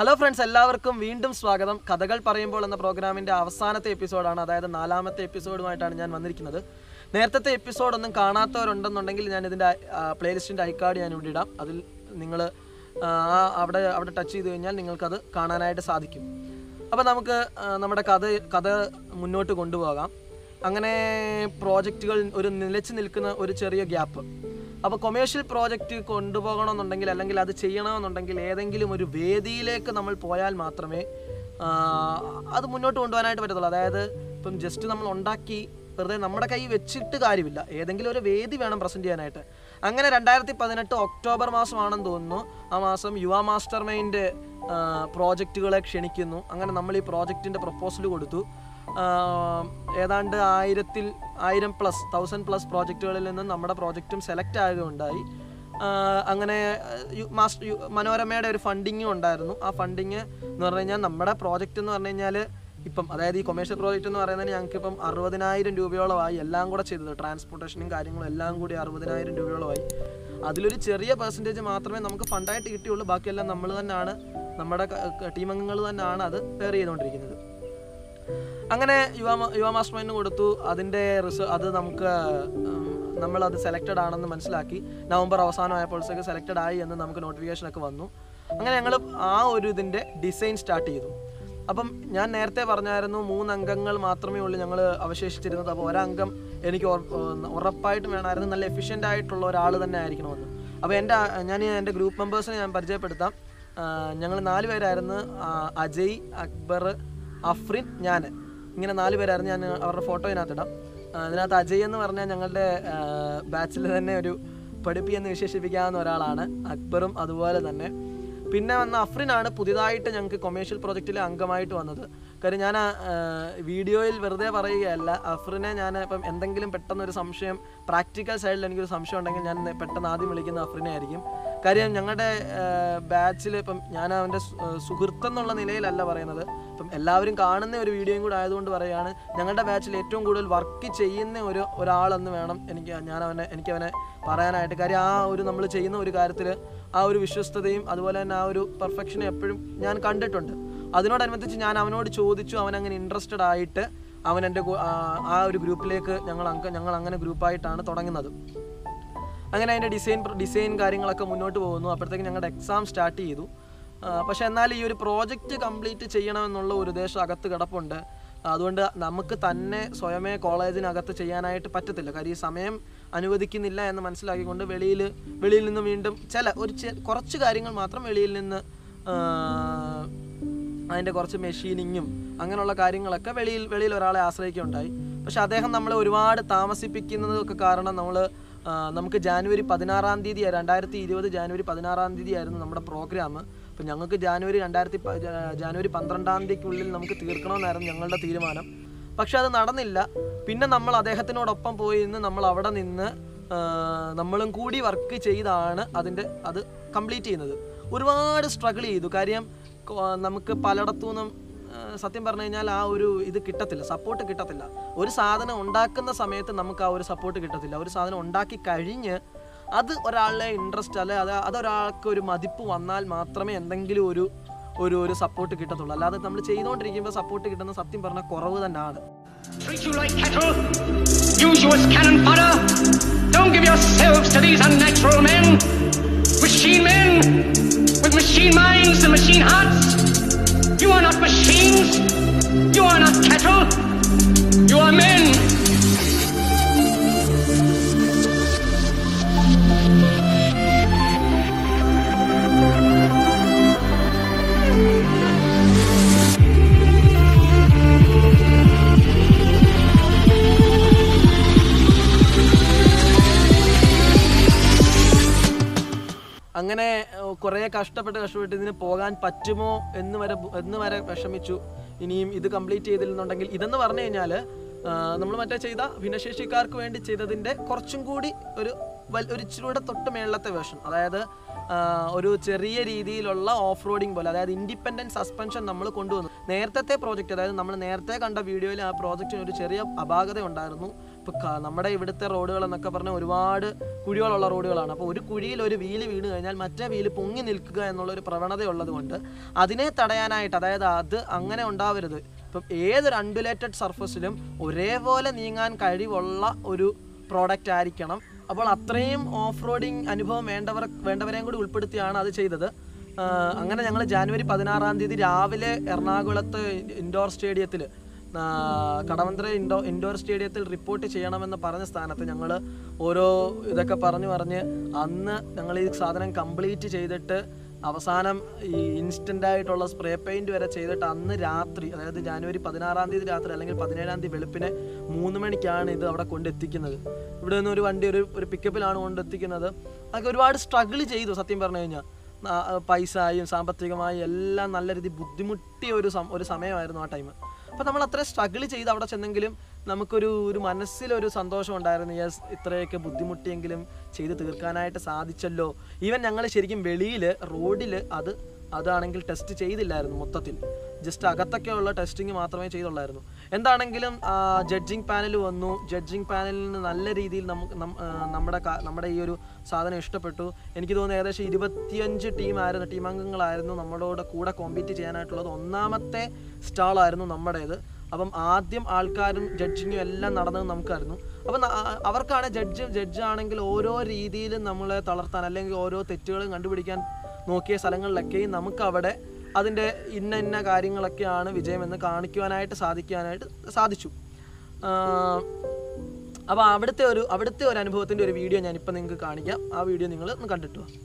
Hello friends എല്ലാവർക്കും വീണ്ടും സ്വാഗതം കഥകൾ പറയുമ്പോൾ എന്ന പ്രോഗ്രാമിൻ്റെ അവസാനത്തെ എപ്പിസോഡാണ് അതായത് നാലാമത്തെ എപ്പിസോഡുമായിട്ടാണ് ഞാൻ വന്നിരിക്കുന്നത് നേരത്തെ എപ്പിസോഡൊന്നും കാണാത്തവരുണ്ടെന്നുണ്ടെങ്കിൽ ഞാൻ ഇതിൻ്റെ പ്ലേലിസ്റ്റിൻ്റെ ഐക്കാർഡ് ഞാൻ ഇവിടെ ഇടാം അതിൽ നിങ്ങൾ അവിടെ അവിടെ ടച്ച് ചെയ്ത് കഴിഞ്ഞാൽ നിങ്ങൾക്കത് കാണാനായിട്ട് സാധിക്കും അപ്പോൾ നമുക്ക് ആ, നമ്മുടെ കഥ കഥ മുന്നോട്ട് കൊണ്ടുപോകാം അങ്ങനെ പ്രോജക്റ്റുകൾ ഒരു നിലച്ച് നിൽക്കുന്ന ഒരു ചെറിയ ഗ്യാപ്പ് അപ്പോൾ കൊമേഴ്ഷ്യൽ പ്രോജക്റ്റ് കൊണ്ടുപോകണമെന്നുണ്ടെങ്കിൽ അല്ലെങ്കിൽ അത് ചെയ്യണമെന്നുണ്ടെങ്കിൽ ഏതെങ്കിലും ഒരു വേദിയിലേക്ക് നമ്മൾ പോയാൽ മാത്രമേ ആ, അത് മുന്നോട്ട് കൊണ്ടുപോകാനായിട്ട് പറ്റത്തുള്ളൂ അതായത് ഇപ്പം ജസ്റ്റ് നമ്മൾ ഉണ്ടാക്കി വെറുതെ നമ്മുടെ കൈ വെച്ചിട്ട് കാര്യമില്ല ഏതെങ്കിലും ഒരു വേദി വേണം പ്രസൻറ്റ് ചെയ്യാനായിട്ട് അങ്ങനെ രണ്ടായിരത്തി പതിനെട്ട് ഒക്ടോബർ മാസമാണെന്ന് തോന്നുന്നു ആ മാസം യുവ മാസ്റ്റർ മൈൻഡ് പ്രോജക്റ്റുകളെ ക്ഷണിക്കുന്നു അങ്ങനെ നമ്മൾ ഈ പ്രോജക്റ്റിൻ്റെ പ്രപ്പോസൽ കൊടുത്തു ആഹ് ഏതാണ്ട് ആയിരത്തിൽ ആയിരം പ്ലസ് തൗസൻഡ് പ്ലസ് പ്രോജക്റ്റുകളിൽ നിന്ന് നമ്മുടെ പ്രോജക്റ്റും സെലക്ട് ആകുകയുണ്ടായി ആഹ് അങ്ങനെ യു- മാസ്റ്റർ യു- മനോരമയുടെ ഒരു ഫണ്ടിങ്ങും ഉണ്ടായിരുന്നു ആ ഫണ്ടിങ് എന്ന് പറഞ്ഞു കഴിഞ്ഞാൽ നമ്മുടെ പ്രോജക്റ്റ് എന്ന് പറഞ്ഞു കഴിഞ്ഞാൽ ഇപ്പം അതായത് ഈ കൊമേഴ്ഷ്യൽ പ്രോജക്റ്റ് എന്ന് പറയുന്നത് ഞങ്ങൾക്ക് ഇപ്പം അറുപതിനായിരം രൂപയോളമായി എല്ലാം കൂടെ ചെയ്തത് ട്രാൻസ്പോർട്ടേഷനും കാര്യങ്ങളും എല്ലാം കൂടി അറുപതിനായിരം രൂപയോളമായി അതിലൊരു ചെറിയ പെർസെൻറ്റേജ് മാത്രമേ നമുക്ക് ഫണ്ടായിട്ട് കിട്ടിയുള്ളൂ ബാക്കിയെല്ലാം നമ്മൾ തന്നെയാണ് നമ്മുടെ ടീം അംഗങ്ങൾ തന്നെയാണ് അത് പെയർ ചെയ്തുകൊണ്ടിരിക്കുന്നത് അങ്ങനെ യുവ യുവ മാസ്റ്റർ മൈൻഡ് കൊടുത്തു അതിൻ്റെ റിസ അത് നമുക്ക് ഉം, നമ്മളത് സെലക്റ്റഡ് ആണെന്ന് മനസ്സിലാക്കി നവംബർ അവസാനമായപ്പോഴത്തേക്ക് സെലക്റ്റഡ് ആയി എന്ന് നമുക്ക് നോട്ടിഫിക്കേഷൻ ഒക്കെ വന്നു അങ്ങനെ ഞങ്ങൾ ആ ഒരു ഇതിൻ്റെ ഡിസൈൻ സ്റ്റാർട്ട് ചെയ്തു അപ്പം ഞാൻ നേരത്തെ പറഞ്ഞായിരുന്നു മൂന്ന് അംഗങ്ങൾ മാത്രമേ ഉള്ളൂ ഞങ്ങൾ അവശേഷിച്ചിരുന്നത് അപ്പോൾ ഒരംഗം എനിക്ക് ഉറ- ഉം, ഉറപ്പായിട്ടും വേണമായിരുന്നു നല്ല എഫിഷ്യൻ്റ് ആയിട്ടുള്ള ഒരാൾ തന്നെ ആയിരിക്കണമെന്ന് അപ്പോൾ എൻ്റെ ഞാൻ എൻ്റെ ഗ്രൂപ്പ് മെമ്പേഴ്സിനെ ഞാൻ പരിചയപ്പെടുത്താം ഞങ്ങൾ നാല് പേരായിരുന്നു ആ, അജയ് അക്ബർ അഫ്രിൻ ഞാൻ ഇങ്ങനെ നാല് പേരായിരുന്നു ഞാൻ അവരുടെ ഫോട്ടോ ഇതിനകത്തിടാം ആ, അതിനകത്ത് അജയ് എന്ന് പറഞ്ഞാൽ ഞങ്ങളുടെ ബാച്ചിൽ തന്നെ ഒരു പഠിപ്പി എന്ന് വിശേഷിപ്പിക്കാവുന്ന ഒരാളാണ് അക്ബറും അതുപോലെ തന്നെ പിന്നെ വന്ന അഫ്രിനാണ് പുതിയതായിട്ട് ഞങ്ങൾക്ക് കൊമേഴ്ഷ്യൽ പ്രോജക്റ്റിലെ അംഗമായിട്ട് വന്നത് കാര്യം ഞാൻ ആ, വീഡിയോയിൽ വെറുതെ പറയുകയല്ല അഫ്രിനെ ഞാൻ ഇപ്പം എന്തെങ്കിലും പെട്ടെന്ന് ഒരു സംശയം പ്രാക്ടിക്കൽ സൈഡിൽ എനിക്കൊരു സംശയം ഉണ്ടെങ്കിൽ ഞാൻ പെട്ടെന്ന് ആദ്യം വിളിക്കുന്ന അഫ്രിനെ ആയിരിക്കും കാര്യം ഞങ്ങളുടെ ബാച്ചിൽ ഇപ്പം ഞാൻ അവൻ്റെ സുഹൃത്തെന്നുള്ള നിലയിലല്ല പറയുന്നത് ഇപ്പം എല്ലാവരും കാണുന്ന ഒരു വീഡിയോയും കൂടെ ആയതുകൊണ്ട് പറയുകയാണ് ഞങ്ങളുടെ ബാച്ചിൽ ഏറ്റവും കൂടുതൽ വർക്ക് ചെയ്യുന്ന ഒരു ഒരാളെന്ന് വേണം എനിക്ക് ഞാൻ അവനെ എനിക്ക് അവനെ പറയാനായിട്ട് കാര്യം ആ ഒരു നമ്മൾ ചെയ്യുന്ന ഒരു കാര്യത്തിൽ ആ ഒരു വിശ്വസ്തതയും അതുപോലെ തന്നെ ആ ഒരു പെർഫെക്ഷനും എപ്പോഴും ഞാൻ കണ്ടിട്ടുണ്ട് അതിനോടനുബന്ധിച്ച് ഞാൻ അവനോട് ചോദിച്ചു അവൻ അങ്ങനെ ഇൻട്രസ്റ്റഡ് ആയിട്ട് അവൻ എൻ്റെ കൂ- ആ ആ ഒരു ഗ്രൂപ്പിലേക്ക് ഞങ്ങൾ അങ്ക ഞങ്ങൾ അങ്ങനെ ഗ്രൂപ്പായിട്ടാണ് തുടങ്ങുന്നത് അങ്ങനെ അതിൻ്റെ ഡിസൈൻ ഡിസൈൻ കാര്യങ്ങളൊക്കെ മുന്നോട്ട് പോകുന്നു അപ്പോഴത്തേക്ക് ഞങ്ങളുടെ എക്സാം സ്റ്റാർട്ട് ചെയ്തു ആ, പക്ഷേ എന്നാൽ ഈ ഒരു പ്രോജക്റ്റ് കംപ്ലീറ്റ് ചെയ്യണമെന്നുള്ള ഒരു ഉദ്ദേശം അകത്ത് കിടപ്പുണ്ട് അതുകൊണ്ട് നമുക്ക് തന്നെ സ്വയമേ കോളേജിനകത്ത് ചെയ്യാനായിട്ട് പറ്റത്തില്ല കാര്യം ഈ സമയം അനുവദിക്കുന്നില്ല എന്ന് മനസ്സിലാക്കിക്കൊണ്ട് വെളിയിൽ വെളിയിൽ നിന്ന് വീണ്ടും ചില ഒരു ചെ- കുറച്ച് കാര്യങ്ങൾ മാത്രം വെളിയിൽ നിന്ന് ആ, അതിൻ്റെ കുറച്ച് മെഷീനിങ്ങും അങ്ങനെയുള്ള കാര്യങ്ങളൊക്കെ വെളിയിൽ വെളിയിൽ ഒരാളെ ആശ്രയിക്കുകയുണ്ടായി പക്ഷെ അദ്ദേഹം നമ്മളെ ഒരുപാട് താമസിപ്പിക്കുന്നതൊക്കെ കാരണം നമ്മൾ നമുക്ക് ജാനുവരി പതിനാറാം തീയതി രണ്ടായിരത്തി ഇരുപത് ജാനുവരി പതിനാറാം തീയതി ആയിരുന്നു നമ്മുടെ പ്രോഗ്രാം അപ്പം ഞങ്ങൾക്ക് ജാനുവരി രണ്ടായിരത്തി പ- ജാ- ജാനുവരി പന്ത്രണ്ടാം തീയതിക്കുള്ളിൽ നമുക്ക് തീർക്കണമെന്നായിരുന്നു ഞങ്ങളുടെ തീരുമാനം പക്ഷെ അത് നടന്നില്ല പിന്നെ നമ്മൾ അദ്ദേഹത്തിനോടൊപ്പം പോയി നിന്ന് നമ്മൾ അവിടെ നിന്ന് ആ, നമ്മളും കൂടി വർക്ക് ചെയ്താണ് അതിൻ്റെ അത് കംപ്ലീറ്റ് ചെയ്യുന്നത് ഒരുപാട് സ്ട്രഗിൾ ചെയ്തു കാര്യം കൊ- നമുക്ക് പലയിടത്തു നിന്നും ആ, സത്യം പറഞ്ഞു കഴിഞ്ഞാൽ ആ ഒരു ഇത് കിട്ടത്തില്ല സപ്പോർട്ട് കിട്ടത്തില്ല ഒരു സാധനം ഉണ്ടാക്കുന്ന സമയത്ത് നമുക്ക് ആ ഒരു സപ്പോർട്ട് കിട്ടത്തില്ല ഒരു സാധനം ഉണ്ടാക്കി കഴിഞ്ഞ് അത് ഒരാളുടെ ഇൻട്രസ്റ്റ് അല്ലെ അത് അതൊരാൾക്ക് ഒരു മതിപ്പ് വന്നാൽ മാത്രമേ എന്തെങ്കിലും ഒരു ഒരു ഒരു സപ്പോർട്ട് കിട്ടത്തുള്ളൂ അല്ലാതെ നമ്മൾ ചെയ്തുകൊണ്ടിരിക്കുമ്പോൾ സപ്പോർട്ട് കിട്ടുന്ന സത്യം പറഞ്ഞാൽ കുറവ് തന്നെയാണ് Treat you like cattle, use you as cannon fodder. Don't give yourselves to these unnatural men, machine men with machine minds and machine hearts. You are not machines. You are not cattle. You are men. അങ്ങനെ കുറേ കഷ്ടപ്പെട്ട് കഷ്ടപ്പെട്ട് ഇതിന് പോകാൻ പറ്റുമോ എന്ന് വരെ എന്ന് വരെ വിഷമിച്ചു ഇനിയും ഇത് കംപ്ലീറ്റ് ചെയ്തില്ലെന്നുണ്ടെങ്കിൽ ഇതെന്ന് പറഞ്ഞു കഴിഞ്ഞാൽ നമ്മൾ മറ്റേ ചെയ്ത ഭിന്നശേഷിക്കാർക്ക് വേണ്ടി ചെയ്തതിൻ്റെ കുറച്ചും കൂടി ഒരു വൽ- ഒരു ഇച്ചിരൂടെ തൊട്ട് മേളത്തെ വേർഷൻ അതായത് ആ, ഒരു ചെറിയ രീതിയിലുള്ള ഓഫ് റോഡിങ് പോലെ അതായത് ഇൻഡിപെൻഡൻറ്റ് സസ്പെൻഷൻ നമ്മൾ കൊണ്ടുവന്നു നേരത്തെ പ്രോജക്റ്റ് അതായത് നമ്മൾ നേരത്തെ കണ്ട വീഡിയോയിൽ ആ പ്രോജക്റ്റിന് ഒരു ചെറിയ അപാകത ഉണ്ടായിരുന്നു ഇപ്പോൾ നമ്മുടെ ഇവിടുത്തെ റോഡുകൾ എന്നൊക്കെ പറഞ്ഞാൽ ഒരുപാട് കുഴികളുള്ള റോഡുകളാണ് അപ്പോൾ ഒരു കുഴിയിൽ ഒരു വീല് വീണ് കഴിഞ്ഞാൽ മറ്റേ വീല് പൊങ്ങി നിൽക്കുക എന്നുള്ള ഒരു പ്രവണതയുള്ളത് കൊണ്ട് അതിനെ തടയാനായിട്ട് അതായത് അത് അങ്ങനെ ഉണ്ടാവരുത് ഇപ്പം ഏതൊരു അൺഡുലേറ്റഡ് സർഫസിലും ഒരേപോലെ നീങ്ങാൻ കഴിവുള്ള ഒരു പ്രോഡക്റ്റ് ആയിരിക്കണം അപ്പോൾ അത്രയും ഓഫ് റോഡിങ് അനുഭവം വേണ്ടവർ വേണ്ടവരെയും കൂടി ഉൾപ്പെടുത്തിയാണ് അത് ചെയ്തത് ആ, അങ്ങനെ ഞങ്ങൾ ജാനുവരി പതിനാറാം തീയതി രാവിലെ എറണാകുളത്ത് ഇൻഡോർ സ്റ്റേഡിയത്തിൽ കടവന്ത്ര ഇൻഡോ ഇൻഡോർ സ്റ്റേഡിയത്തിൽ റിപ്പോർട്ട് ചെയ്യണമെന്ന് പറഞ്ഞ സ്ഥാനത്ത് ഞങ്ങൾ ഓരോ ഇതൊക്കെ പറഞ്ഞു പറഞ്ഞ് അന്ന് ഞങ്ങൾ ഈ സാധനം കംപ്ലീറ്റ് ചെയ്തിട്ട് അവസാനം ഈ ഇൻസ്റ്റൻ്റ് ആയിട്ടുള്ള സ്പ്രേ പെയിൻറ് വരെ ചെയ്തിട്ട് അന്ന് രാത്രി അതായത് ജാനുവരി പതിനാറാം തീയതി രാത്രി അല്ലെങ്കിൽ പതിനേഴാം തീയതി വെളുപ്പിനെ മൂന്ന് മണിക്കാണ് ഇത് അവിടെ കൊണ്ടെത്തിക്കുന്നത് ഇവിടെ നിന്ന് ഒരു വണ്ടി ഒരു ഒരു പിക്കപ്പിലാണ് കൊണ്ടെത്തിക്കുന്നത് അതൊക്കെ ഒരുപാട് സ്ട്രഗിൾ ചെയ്തു സത്യം പറഞ്ഞു കഴിഞ്ഞാൽ പൈസയും സാമ്പത്തികമായും എല്ലാം നല്ല രീതിയിൽ ബുദ്ധിമുട്ടിയ ഒരു സം ഒരു സമയമായിരുന്നു ആ ടൈം അപ്പോൾ നമ്മൾ അത്ര സ്ട്രഗിൾ ചെയ്ത് അവിടെ ചെന്നെങ്കിലും നമുക്കൊരു ഒരു മനസ്സിലൊരു സന്തോഷം ഉണ്ടായിരുന്നു യെസ് ഇത്രയൊക്കെ ബുദ്ധിമുട്ടിയെങ്കിലും ചെയ്ത് തീർക്കാനായിട്ട് സാധിച്ചല്ലോ ഈവൻ ഞങ്ങൾ ശരിക്കും വെളിയിൽ റോഡിൽ അത് അതാണെങ്കിൽ ടെസ്റ്റ് ചെയ്തില്ലായിരുന്നു മൊത്തത്തിൽ ജസ്റ്റ് അകത്തൊക്കെ ഉള്ള ടെസ്റ്റിംഗ് മാത്രമേ ചെയ്തുള്ളായിരുന്നു എന്താണെങ്കിലും ജഡ്ജിങ് പാനൽ വന്നു ജഡ്ജിങ് പാനലിൽ നിന്ന് നല്ല രീതിയിൽ നമുക്ക് നം- ആ, നമ്മുടെ കാ- നമ്മുടെ ഈ ഒരു സാധനം ഇഷ്ടപ്പെട്ടു എനിക്ക് തോന്നുന്നു ഏകദേശം ഇരുപത്തിയഞ്ച് ടീമായിരുന്നു ടീം അംഗങ്ങളായിരുന്നു നമ്മളോട് കൂടെ കോമ്പീറ്റ് ചെയ്യാനായിട്ടുള്ളത് ഒന്നാമത്തെ സ്റ്റാളായിരുന്നു നമ്മുടേത് അപ്പം ആദ്യം ആൾക്കാരും ജഡ്ജിങ്ങും എല്ലാം നടന്നത് നമുക്കായിരുന്നു അപ്പം ന- ആ- അവർക്കാണ് ജഡ്ജ് ജഡ്ജ് ആണെങ്കിൽ ഓരോ രീതിയിലും നമ്മളെ തളർത്താൻ അല്ലെങ്കിൽ ഓരോ തെറ്റുകളും കണ്ടുപിടിക്കാൻ നോക്കിയ സ്ഥലങ്ങളിലൊക്കെയും നമുക്ക് അവിടെ അതിൻ്റെ ഇന്ന ഇന്ന കാര്യങ്ങളൊക്കെയാണ് വിജയമെന്ന് കാണിക്കുവാനായിട്ട് സാധിക്കാനായിട്ട് സാധിച്ചു അപ്പോൾ അവിടുത്തെ ഒരു അവിടുത്തെ ഒരു അനുഭവത്തിൻ്റെ ഒരു വീഡിയോ ഞാനിപ്പോൾ നിങ്ങൾക്ക് കാണിക്കാം ആ വീഡിയോ നിങ്ങൾ ഒന്ന് കണ്ടിട്ട് വാ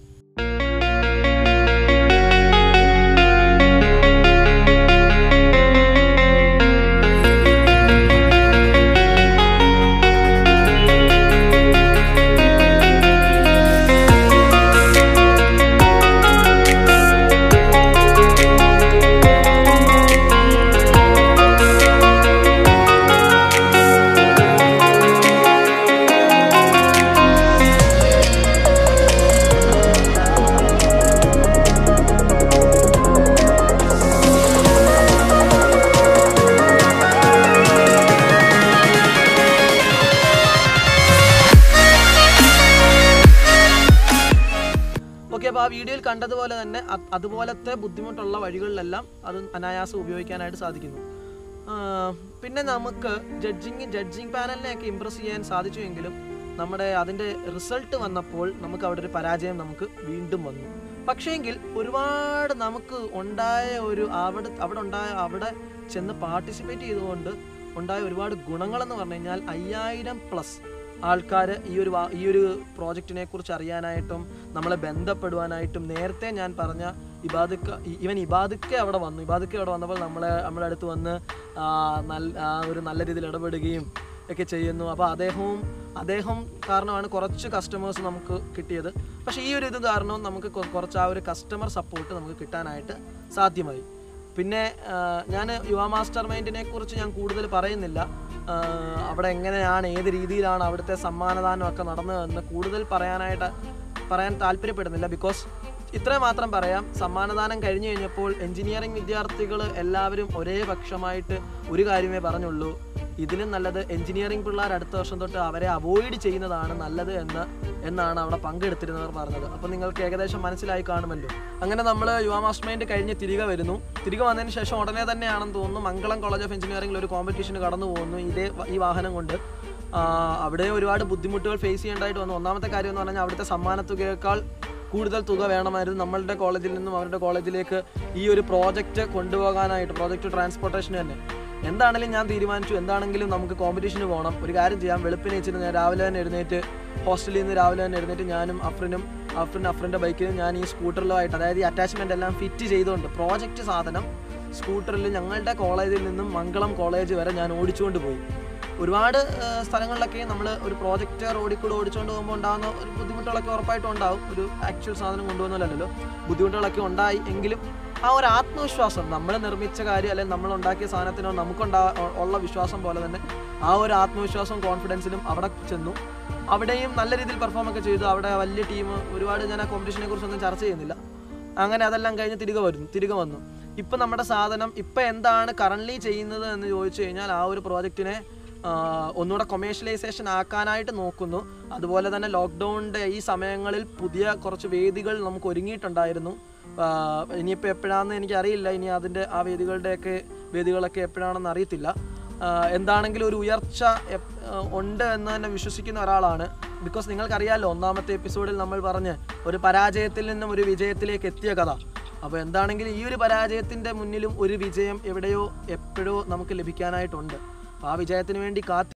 ഓക്കെ അപ്പോൾ ആ വീഡിയോയിൽ കണ്ടതുപോലെ തന്നെ അത് അതുപോലത്തെ ബുദ്ധിമുട്ടുള്ള വഴികളിലെല്ലാം അത് അനായാസം ഉപയോഗിക്കാനായിട്ട് സാധിക്കുന്നു ആ, പിന്നെ നമുക്ക് ജഡ്ജിങ് ജഡ്ജിങ് പാനലിനെയൊക്കെ ഇമ്പ്രസ് ചെയ്യാൻ സാധിച്ചുവെങ്കിലും നമ്മുടെ അതിൻ്റെ റിസൾട്ട് വന്നപ്പോൾ നമുക്ക് അവിടെ ഒരു പരാജയം നമുക്ക് വീണ്ടും വന്നു പക്ഷേങ്കിൽ ഒരുപാട് നമുക്ക് ഉണ്ടായ ഒരു അവിടെ അവിടെ ഉണ്ടായ അവിടെ ചെന്ന് പാർട്ടിസിപ്പേറ്റ് ചെയ്തുകൊണ്ട് ഉണ്ടായ ഒരുപാട് ഗുണങ്ങളെന്ന് പറഞ്ഞു കഴിഞ്ഞാൽ അയ്യായിരം പ്ലസ് ആൾക്കാർ ഈ ഒരു വാ- ഈ ഒരു പ്രോജക്റ്റിനെ കുറിച്ച് അറിയാനായിട്ടും നമ്മളെ ബന്ധപ്പെടുവാനായിട്ടും നേരത്തെ ഞാൻ പറഞ്ഞ ഇബാദുക്ക ഇ- ഇവൻ ഇബാദുക്ക അവിടെ വന്നു ഇബാദുക്ക അവിടെ വന്നപ്പോൾ നമ്മളെ നമ്മുടെ അടുത്ത് വന്ന് ആ, നല്ല ആ ഒരു നല്ല രീതിയിൽ ഇടപെടുകയും ഒക്കെ ചെയ്യുന്നു അപ്പോൾ അദ്ദേഹവും അദ്ദേഹം കാരണമാണ് കുറച്ച് കസ്റ്റമേഴ്സ് നമുക്ക് കിട്ടിയത് പക്ഷേ ഈ ഒരു ഇത് കാരണവും നമുക്ക് കൊ- കുറച്ച് ആ ഒരു കസ്റ്റമർ സപ്പോർട്ട് നമുക്ക് കിട്ടാനായിട്ട് സാധ്യമായി പിന്നെ ഞാൻ യുവ മാസ്റ്റർ മൈൻഡിനെ കുറിച്ച് ഞാൻ കൂടുതൽ പറയുന്നില്ല ആ, അവിടെ എങ്ങനെയാണ് ഏത് രീതിയിലാണ് അവിടുത്തെ സമ്മാനദാനം ഒക്കെ നടന്നതെന്ന് കൂടുതൽ പറയാനായിട്ട് പറയാൻ താല്പര്യപ്പെടുന്നില്ല ബിക്കോസ് ഇത്രയും മാത്രം പറയാം സമ്മാനദാനം കഴിഞ്ഞു കഴിഞ്ഞപ്പോൾ എഞ്ചിനീയറിംഗ് വിദ്യാർത്ഥികൾ എല്ലാവരും ഒരേ പക്ഷമായിട്ട് ഒരു കാര്യമേ പറഞ്ഞുള്ളൂ ഇതിലും നല്ലത് എഞ്ചിനീയറിംഗ് പിള്ളേർ അടുത്ത വർഷം തൊട്ട് അവരെ അവോയ്ഡ് ചെയ്യുന്നതാണ് നല്ലത് എന്ന് എന്നാണ് അവിടെ പങ്കെടുത്തിരുന്നവർ പറഞ്ഞത് അപ്പോൾ നിങ്ങൾക്ക് ഏകദേശം മനസ്സിലായി കാണുമല്ലോ അങ്ങനെ നമ്മൾ യുവ മാസ്റ്റർ മൈൻഡ് കഴിഞ്ഞ് തിരികെ വരുന്നു തിരികെ വന്നതിന് ശേഷം ഉടനെ തന്നെയാണെന്ന് തോന്നുന്നു മംഗളം കോളേജ് ഓഫ് എഞ്ചിനീയറിംഗിൽ ഒരു കോമ്പറ്റീഷന് കടന്നു പോകുന്നു ഇതേ വ- ഈ വാഹനം കൊണ്ട് ആ, അവിടെ ഒരുപാട് ബുദ്ധിമുട്ടുകൾ ഫേസ് ചെയ്യേണ്ടതായിട്ട് വന്നു ഒന്നാമത്തെ കാര്യം എന്ന് പറഞ്ഞാൽ അവിടുത്തെ സമ്മാനത്തുകയേക്കാൾ കൂടുതൽ തുക വേണമായിരുന്നു നമ്മളുടെ കോളേജിൽ നിന്നും അവരുടെ കോളേജിലേക്ക് ഈ ഒരു പ്രോജക്റ്റ് കൊണ്ടുപോകാനായിട്ട് പ്രോജക്റ്റ് ട്രാൻസ്പോർട്ടേഷൻ തന്നെ എന്താണെങ്കിലും ഞാൻ തീരുമാനിച്ചു എന്താണെങ്കിലും നമുക്ക് കോമ്പറ്റീഷന് പോകണം ഒരു കാര്യം ചെയ്യാം വെളുപ്പിനെ വെച്ചിട്ട് ഞാൻ രാവിലെ തന്നെ എഴുന്നേറ്റ് ഹോസ്റ്റലിൽ നിന്ന് രാവിലെ തന്നെ എഴുന്നേറ്റ് ഞാനും അഫ്രിനും അഫ്രിൻ അഫ്രിൻ്റെ ബൈക്കിലും ഞാൻ ഈ സ്കൂട്ടറിലുമായിട്ട് അതായത് ഈ അറ്റാച്ച്മെൻ്റ് എല്ലാം ഫിറ്റ് ചെയ്തുകൊണ്ട് പ്രോജക്റ്റ് സാധനം സ്കൂട്ടറിൽ ഞങ്ങളുടെ കോളേജിൽ നിന്നും മംഗളം കോളേജ് വരെ ഞാൻ ഓടിച്ചുകൊണ്ട് പോയി ഒരുപാട് ആ, സ്ഥലങ്ങളിലൊക്കെ നമ്മൾ ഒരു പ്രോജക്റ്റ് റോഡിൽ കൂടെ ഓടിച്ചുകൊണ്ട് പോകുമ്പോൾ ഉണ്ടാകുന്ന ഒരു ബുദ്ധിമുട്ടുകളൊക്കെ ഉറപ്പായിട്ടും ഉണ്ടാവും ഒരു ആക്ച്വൽ സാധനം കൊണ്ടുപോകുന്നല്ലോ ബുദ്ധിമുട്ടുകളൊക്കെ ഉണ്ടായി എങ്കിലും ആ ഒരു ആത്മവിശ്വാസം നമ്മൾ നിർമ്മിച്ച കാര്യം അല്ലെങ്കിൽ നമ്മൾ ഉണ്ടാക്കിയ സാധനത്തിനോ നമുക്കുണ്ടാ ഉള്ള വിശ്വാസം പോലെ തന്നെ ആ ഒരു ആത്മവിശ്വാസവും കോൺഫിഡൻസിലും അവിടെ ചെന്നു അവിടെയും നല്ല രീതിയിൽ പെർഫോം ഒക്കെ ചെയ്തു അവിടെ വലിയ ടീം ഒരുപാട് ഞാൻ ആ കോമ്പറ്റീഷനെ കുറിച്ചൊന്നും ചർച്ച ചെയ്യുന്നില്ല അങ്ങനെ അതെല്ലാം കഴിഞ്ഞ് തിരികെ വരുന്നു തിരികെ വന്നു ഇപ്പം നമ്മുടെ സാധനം ഇപ്പം എന്താണ് കറണ്ട്ലി ചെയ്യുന്നത് എന്ന് ചോദിച്ചു കഴിഞ്ഞാൽ ആ ഒരു പ്രോജക്റ്റിനെ ആ, ഒന്നുകൂടെ കൊമേഴ്ഷ്യലൈസേഷൻ ആക്കാനായിട്ട് നോക്കുന്നു അതുപോലെ തന്നെ ലോക്ക്ഡൗണിൻ്റെ ഈ സമയങ്ങളിൽ പുതിയ കുറച്ച് വേദികൾ നമുക്ക് ഒരുങ്ങിയിട്ടുണ്ടായിരുന്നു ഇനിയിപ്പോൾ എപ്പോഴാണെന്ന് എനിക്കറിയില്ല ഇനി അതിൻ്റെ ആ വേദികളുടെയൊക്കെ വേദികളൊക്കെ എപ്പോഴാണെന്ന് അറിയത്തില്ല ആ, എന്താണെങ്കിലും ഒരു ഉയർച്ച എപ്- ആ, ഉണ്ട് എന്ന് തന്നെ വിശ്വസിക്കുന്ന ഒരാളാണ് ബിക്കോസ് നിങ്ങൾക്കറിയാമല്ലോ ഒന്നാമത്തെ എപ്പിസോഡിൽ നമ്മൾ പറഞ്ഞ് ഒരു പരാജയത്തിൽ നിന്നും ഒരു വിജയത്തിലേക്ക് എത്തിയ കഥ അപ്പോൾ എന്താണെങ്കിലും ഈ ഒരു പരാജയത്തിൻ്റെ മുന്നിലും ഒരു വിജയം എവിടെയോ എപ്പോഴോ നമുക്ക് ലഭിക്കാനായിട്ടുണ്ട് അപ്പോൾ ആ വിജയത്തിന് വേണ്ടി കാത്തി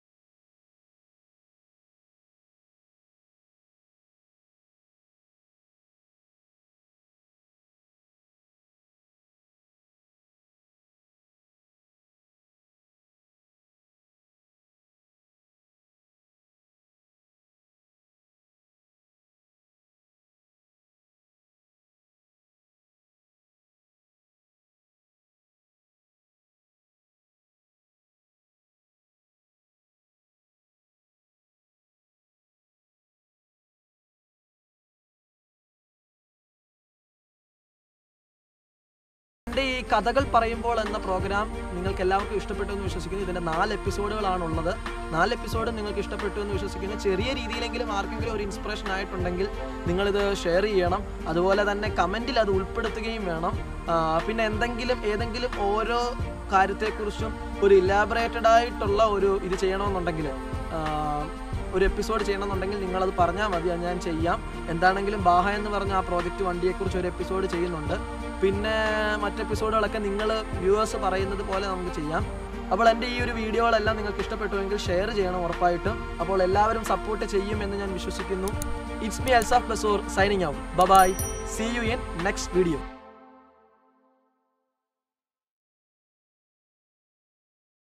എൻ്റെ ഈ കഥകൾ പറയുമ്പോൾ എന്ന പ്രോഗ്രാം നിങ്ങൾക്ക് എല്ലാവർക്കും ഇഷ്ടപ്പെട്ടു എന്ന് വിശ്വസിക്കുന്നു ഇതിൻ്റെ നാല് എപ്പിസോഡുകളാണ് ഉള്ളത് നാല് എപ്പിസോഡ് നിങ്ങൾക്ക് ഇഷ്ടപ്പെട്ടു എന്ന് വിശ്വസിക്കുന്നു ചെറിയ രീതിയിലെങ്കിലും ആർക്കെങ്കിലും ഒരു ഇൻസ്പിറേഷൻ ആയിട്ടുണ്ടെങ്കിൽ നിങ്ങളിത് ഷെയർ ചെയ്യണം അതുപോലെ തന്നെ കമൻറ്റിൽ അത് ഉൾപ്പെടുത്തുകയും വേണം ആ, പിന്നെ എന്തെങ്കിലും ഏതെങ്കിലും ഓരോ കാര്യത്തെക്കുറിച്ചും ഒരു ഇലാബറേറ്റഡ് ആയിട്ടുള്ള ഒരു ഇത് ചെയ്യണമെന്നുണ്ടെങ്കിൽ ആ, ഒരു എപ്പിസോഡ് ചെയ്യണമെന്നുണ്ടെങ്കിൽ നിങ്ങളത് പറഞ്ഞാൽ മതി അത് ഞാൻ ചെയ്യാം എന്താണെങ്കിലും ബാഹ എന്ന് പറഞ്ഞ ആ പ്രോജക്റ്റ് വണ്ടിയെക്കുറിച്ച് ഒരു എപ്പിസോഡ് ചെയ്യുന്നുണ്ട് പിന്നെ മറ്റ് എപ്പിസോഡുകളൊക്കെ നിങ്ങൾ വ്യൂവേഴ്സ് പറയുന്നത് പോലെ നമുക്ക് ചെയ്യാം അപ്പോൾ എൻ്റെ ഈ ഒരു വീഡിയോകളെല്ലാം നിങ്ങൾക്ക് ഇഷ്ടപ്പെട്ടുവെങ്കിൽ ഷെയർ ചെയ്യണം ഉറപ്പായിട്ടും അപ്പോൾ എല്ലാവരും സപ്പോർട്ട് ചെയ്യുമെന്ന് ഞാൻ വിശ്വസിക്കുന്നു it's me Alsaf Basoor signing out bye see you in next video